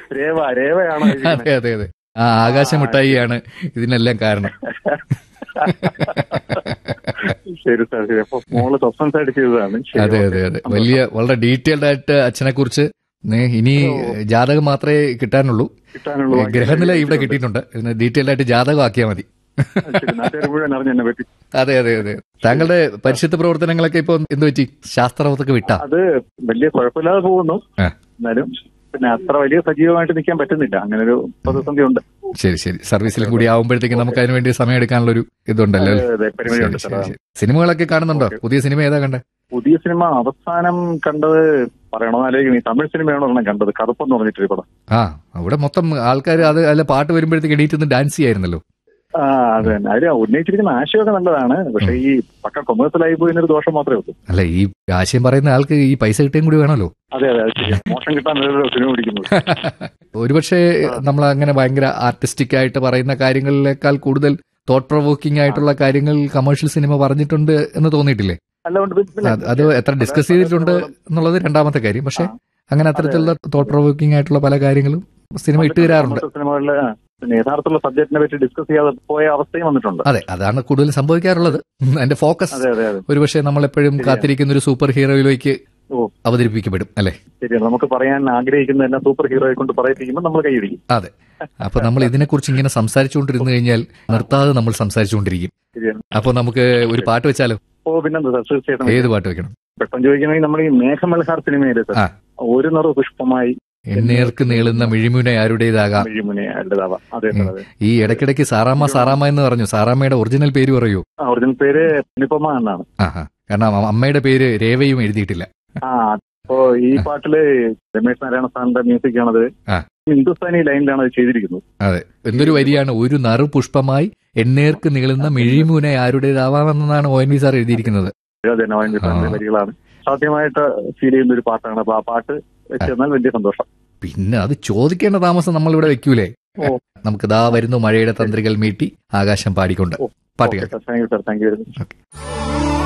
രേവ രേവയാണോ എഴുതിയിരിക്കുന്നത്? അതെ അതെ അതെ ആ ആകാശമുട്ടായിയാണ് ഇതിനെല്ലാം കാരണം ശരി സാർ ശരി അപ്പൊ മോള് സസ്പെൻസ് ആയിട്ട് ചെയ്തതാണ് ശരി, അതെ ഓക്കേ. അതെ അതെ വലിയ വളരെ ഡീറ്റെയിൽഡ് ആയിട്ട് അച്ഛനെ കുറിച്ച് ഇനി ജാതകം മാത്രമേ കിട്ടാനുള്ളൂ കിട്ടാനുള്ളൂ ഗ്രഹനില ഇവിടെ കിട്ടിയിട്ടുണ്ട് ഇതിന് ഡീറ്റെയിൽഡ് ആയിട്ട് ജാതകം ആക്കിയാൽ മതി ശരി നാട്ടുകാർ മുഴുവൻ അറിഞ്ഞു എന്നെ പറ്റി അതെ അതെ അതെ താങ്കളുടെ പരിശുദ്ധ പ്രവർത്തനങ്ങളൊക്കെ ഇപ്പൊ എന്ത് പറ്റി ശാസ്ത്രവത്തൊക്കെ വിട്ടാ അത് വലിയ കുഴപ്പമില്ലാതെ പോകുന്നു ആ. എന്നാലും പിന്നെ അത്ര വലിയ സജീവമായിട്ട് നിൽക്കാൻ പറ്റുന്നില്ല അങ്ങനെ ഒരു പ്രതിസന്ധി ഉണ്ട് ശരി ശരി സർവീസിലും കൂടി ആവുമ്പോഴത്തേക്ക് നമുക്ക് അതിന് വേണ്ടി സമയം എടുക്കാനുള്ള ഒരു ഇതുണ്ടല്ലോ അല്ലേ? അതെ, പരിമിതിയുണ്ട് ശരി, സാർ ശരി, ശരി. സിനിമകളൊക്കെ കാണുന്നുണ്ടോ പുതിയ സിനിമ ഏതാ കണ്ടേ പുതിയ സിനിമ അവസാനം കണ്ടത് പറയണമെന്നാലോചിക്കും ഈ തമിഴ് സിനിമയാണോ ഒരെണ്ണം കണ്ടത് കറുപ്പെന്ന് പറഞ്ഞിട്ടൊരു പടം ആ അവിടെ മൊത്തം ആൾക്കാർ അത് അല്ല പാട്ട് വരുമ്പോഴത്തേക്ക് എണീറ്റ് നിന്ന് ഡാൻസ് ചെയ്യായിരുന്നല്ലോ ആ അതെ തന്നെ അതിൽ ഉന്നയിച്ചിരിക്കുന്ന ആശയമൊക്കെ നല്ലതാണ് പക്ഷെ ഈ പക്ക കൊമേഴ്സ്യലായി പോയിരുന്നൊരു ദോഷം മാത്രമേ ഉള്ളൂ അല്ല ഈ ആശയം പറയുന്ന ആൾക്ക് ഈ പൈസ കിട്ടുകയും കൂടി വേണമല്ലോ അതെ അതെ അത് ശരിയാ. മോശം കിട്ടാൻ വേറൊരു സിനിമ പിടിക്കുന്നത് ഒരുപക്ഷെ നമ്മൾ അങ്ങനെ ഭയങ്കര ആർട്ടിസ്റ്റിക് ആയിട്ട് പറയുന്ന കാര്യങ്ങളിലേക്കാൾ കൂടുതൽ തോട്ട് പ്രൊവോക്കിംഗ് ആയിട്ടുള്ള കാര്യങ്ങൾ കമേഴ്ഷ്യൽ സിനിമ പറഞ്ഞിട്ടുണ്ട് എന്ന് തോന്നിയിട്ടില്ലേ അല്ലാണ്ട് പിന്നെ അത് അത് എത്ര ഡിസ്കസ് ചെയ്തിട്ടുണ്ട് എന്നുള്ളത് രണ്ടാമത്തെ കാര്യം പക്ഷെ അങ്ങനെ അത്തരത്തിലുള്ള തോട്ട് പ്രൊവോക്കിംഗ് ആയിട്ടുള്ള പല കാര്യങ്ങളും സിനിമ ഇട്ട് തരാറുണ്ട് മറ്റു സിനിമകളില് ആ, പിന്നെ യഥാർത്ഥമുള്ള സബ്ജക്റ്റിനെ പറ്റി ഡിസ്കസ് ചെയ്യാതെ പോയ അവസ്ഥയും വന്നിട്ടുണ്ട് അതെ അതാണ് കൂടുതൽ സംഭവിക്കാറുള്ളത് അതിന്റെ ഫോക്കസ് അതെ അതെ അതെ ഒരുപക്ഷെ നമ്മൾ എപ്പോഴും കാത്തിരിക്കുന്ന ഒരു സൂപ്പർ ഹീറോയിലേക്ക് ഓ അവതരിപ്പിക്കപ്പെടും അല്ലെ ശരിയാണ് നമുക്ക് പറയാൻ ആഗ്രഹിക്കുന്ന തന്നെ സൂപ്പർ ഹീറോയെ കൊണ്ട് പറയിപ്പിക്കുമ്പോൾ നമ്മൾ കൈയടിക്കും അതെ അപ്പൊ നമ്മൾ ഇതിനെക്കുറിച്ച് ഇങ്ങനെ സംസാരിച്ചുകൊണ്ടിരുന്നു കഴിഞ്ഞാൽ നിർത്താതെ നമ്മൾ സംസാരിച്ചുകൊണ്ടിരിക്കും ശരിയാണ് അപ്പൊ നമുക്ക് ഒരു പാട്ട് വെച്ചാലോ ഓ പിന്നെന്താ സാർ തീർച്ചയായിട്ടും ഏത് പാട്ട് വെക്കണം പെട്ടെന്ന് ചോദിക്കണമെങ്കിൽ നമ്മൾ ഈ മേഘമൽഹാർ സിനിമയിലെ ആ. സാർ ഒരു നിറ പുഷ്പമായി എന്നേർക്ക് നീളുന്ന മിഴിമുന ആരുടേതാകാം മിഴിമുനെ അല്ലതാവാം അതെ സാർ അതെ ഈ ഇടയ്ക്കിടയ്ക്ക് സാറാമ്മ സാറാമ്മ എന്ന് പറഞ്ഞു സാറാമ്മയുടെ ഒറിജിനൽ പേര് പറയൂ ആ ഒറിജിനൽ പേര് അനുപമ എന്നാണ് ആഹാ കാരണം അമ്മ- അമ്മയുടെ പേര് രേവയും എഴുതിയിട്ടില്ല ആ അപ്പോ ഈ പാട്ടില് രമേശ് നാരായണ സാറിന്റെ മ്യൂസിക് ആണത് ആ. ഹിന്ദുസ്ഥാനി ലൈനിലാണ് അത് ചെയ്തിരിക്കുന്നത് അതെ എന്തൊരു വരിയാണ് ഒരു നറു പുഷ്പമായി എന്നേർക്ക് നീളുന്ന മിഴിമുന ആരുടേതാവാമെന്നാണ് ഒ എൻ വി സാർ എഴുതിയിരിക്കുന്നത് അതെ നോയൻവി സാറിന്റെ ആ. വരികളാണ് സാധ്യമായിട്ട് ഫീൽ ചെയ്യുന്ന ഒരു പാട്ടാണ് അപ്പൊ ആ പാട്ട് വെച്ച് തന്നാൽ വലിയ സന്തോഷം പിന്നെ അത് ചോദിക്കേണ്ട താമസം നമ്മൾ ഇവിടെ വെക്കൂലേ ഓ. നമുക്ക് ദാ വരുന്നു മഴയുടെ തന്ത്രികൾ മീട്ടി ആകാശം പാടിക്കൊണ്ട് പാട്ടുകൾ thank you sir thank you very much